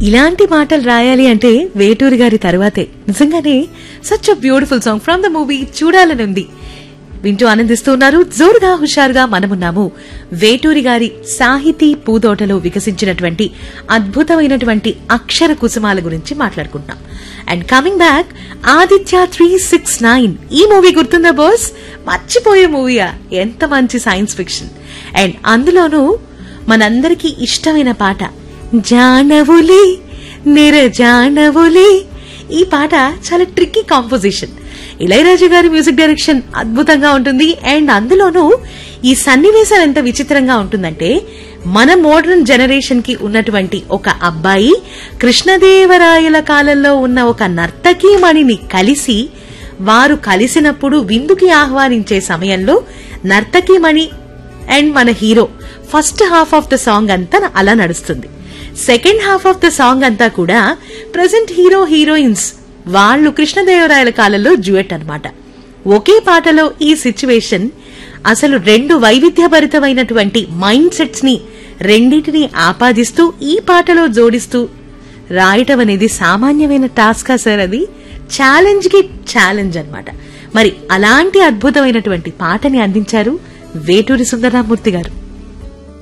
ఇలాంటి మాటలు రాయాలి అంటే వేటూరి గారి తర్వాతే నిజంగానే such a beautiful song from the movie చూడాలని ఉంది వింటూ ఆనందిస్తూ ఉన్నారు జోరుగా హుషారుగా మనమున్నాము వేటూరి గారి సాహితీ పూదోటలో వికసించినటువంటి అద్భుతమైనటువంటి అక్షర కుసుమాల గురించి మాట్లాడుకుంటున్నాం and coming back Aditya three six nine ఈ మూవీ గుర్తుందా బాస్ మర్చిపోయే మూవీయా ఎంత మంచి సైన్స్ ఫిక్షన్ అండ్ అందులోనూ మనందరికీ ఇష్టమైన పాట జానవులే నిర జానవులే ఈ పాట చాలా ట్రిక్కీ కాంపోజిషన్ ఇళయరాజు గారి మ్యూజిక్ డైరెక్షన్ అద్భుతంగా ఉంటుంది అండ్ అందులోనూ ఈ సన్నివేశం ఎంత విచిత్రంగా ఉంటుందంటే మన మోడర్న్ జనరేషన్ కి ఉన్నటువంటి ఒక అబ్బాయి కృష్ణదేవరాయల కాలంలో ఉన్న ఒక నర్తకీమణిని కలిసి వారు కలిసినప్పుడు విందుకి ఆహ్వానించే సమయంలో నర్తకీమణి అండ్ మన hero first half of the song అంతా అలా నడుస్తుంది second half of the song అంతా కూడా ప్రజెంట్ హీరో హీరోయిన్స్ వాళ్ళు కృష్ణదేవరాయల కాలంలో డ్యూయట్ అన్నమాట ఒకే పాటలో ఈ సిచ్యువేషన్ అసలు రెండు వైవిధ్యభరితమైనటువంటి మైండ్ సెట్స్ ని రెండింటిని ఆపాదిస్తూ ఈ పాటలో జోడిస్తూ రాయటం అనేది సామాన్యమైన టాస్కా సార్ అది ఛాలెంజ్ కి ఛాలెంజ్ అన్నమాట మరి అలాంటి అద్భుతమైనటువంటి పాటని అందించారు వేటూరి సుందరరామూర్తి గారు